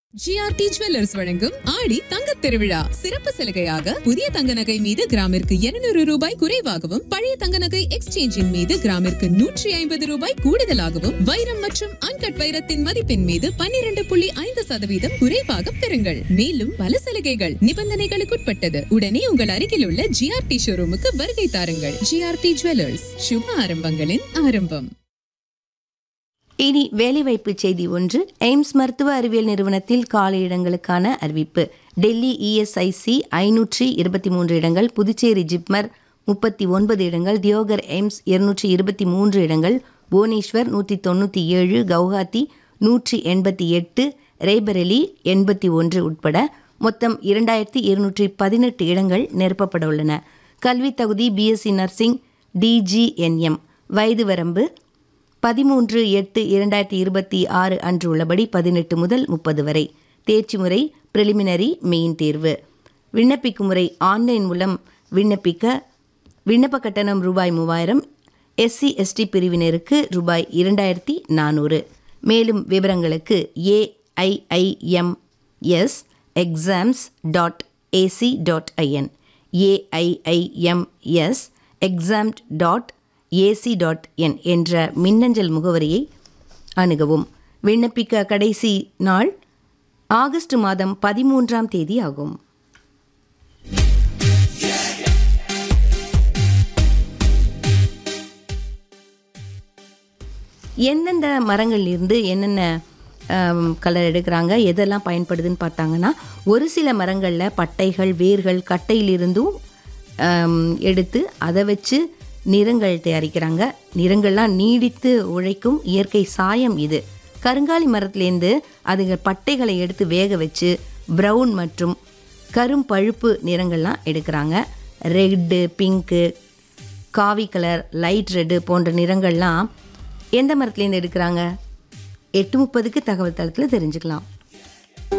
GRT jewellers வழங்கும் ஆடி தங்க திருவிழா சிறப்பு சலுகையாக புதிய தங்க நகை மீது கிராமிற்கு 200 ரூபாய் குறைவாகவும் பழைய தங்க நகை எக்ஸ்சேஞ்சின் மீது கிராமிற்கு நூற்றி ஐம்பது ரூபாய் கூடுதலாகவும் வைரம் மற்றும் அன்கட் வைரத்தின் மதிப்பின் மீது 12.5% புள்ளி ஐந்து சதவீதம் குறைவாக பெறுங்கள் மேலும் பல சலுகைகள் நிபந்தனைகளுக்குட்பட்டது உடனே உங்கள் அருகில் உள்ள ஜிஆர்டி ஷோரூமுக்கு வருகை தாருங்கள் ஜிஆர்டி ஜுவல்லர்ஸ் சுப ஆரம்பங்களின் ஆரம்பம் இனி வேலைவாய்ப்பு செய்தி ஒன்று எய்ம்ஸ் மருத்துவ அறிவியல் நிறுவனத்தில் காலி இடங்களுக்கான அறிவிப்பு டெல்லி இஎஸ்ஐசி ஐநூற்றி இருபத்தி மூன்று இடங்கள் புதுச்சேரி ஜிப்மர் முப்பத்தி ஒன்பது இடங்கள் தியோகர் எய்ம்ஸ் இருநூற்றி இருபத்தி மூன்று இடங்கள் புவனேஸ்வர் நூற்றி தொண்ணூற்றி ஏழு கவுஹாத்தி நூற்றி எண்பத்தி எட்டு ரேபரெலி எண்பத்தி ஒன்று உட்பட மொத்தம் இரண்டாயிரத்தி இருநூற்றி பதினெட்டு இடங்கள் நிரப்பப்பட உள்ளன கல்வி தகுதி பிஎஸ்சி நர்சிங் டிஜிஎன்எம் வயது வரம்பு பதிமூன்று எட்டு இரண்டாயிரத்தி இருபத்தி ஆறு அன்று உள்ளபடி பதினெட்டு முதல் முப்பது வரை தேர்ச்சி முறை பிரிலிமினரி மெயின் தேர்வு விண்ணப்பிக்கும் முறை ஆன்லைன் மூலம் விண்ணப்பிக்க விண்ணப்ப கட்டணம் ரூபாய் மூவாயிரம் எஸ்சி எஸ்டி பிரிவினருக்கு ரூபாய் இரண்டாயிரத்தி நானூறு மேலும் விவரங்களுக்கு AIIMS exams dot AC dot IN AIIMS exam dot AC dot N என்ற மின்னஞ்சல் முகவரியை அணுகவும் விண்ணப்பிக்க கடைசி நாள் ஆகஸ்ட் மாதம் பதிமூன்றாம் தேதி ஆகும் எந்தெந்த மரங்கள்லேருந்து என்னென்ன கலர் எடுக்கிறாங்க எதெல்லாம் பயன்படுதுன்னு பார்த்தாங்கன்னா ஒரு சில மரங்களில் பட்டைகள் வேர்கள் கட்டையிலிருந்தும் ஆம், எடுத்து அதை வச்சு நிறங்கள் தயாரிக்கிறாங்க நிறங்கள்லாம் நீடித்து உழைக்கும் இயற்கை சாயம் இது கருங்காலி மரத்துலேருந்து அதுங்க பட்டைகளை எடுத்து வேக வச்சு ப்ரௌன் மற்றும் கரும் பழுப்பு நிறங்கள்லாம் எடுக்கிறாங்க ரெட்டு பிங்க்கு காவி கலர் லைட் ரெட்டு போன்ற நிறங்கள்லாம் எந்த மரத்துலேருந்து எடுக்கிறாங்க எட்டு முப்பதுக்கு தகவல் தளத்தில் தெரிஞ்சுக்கலாம்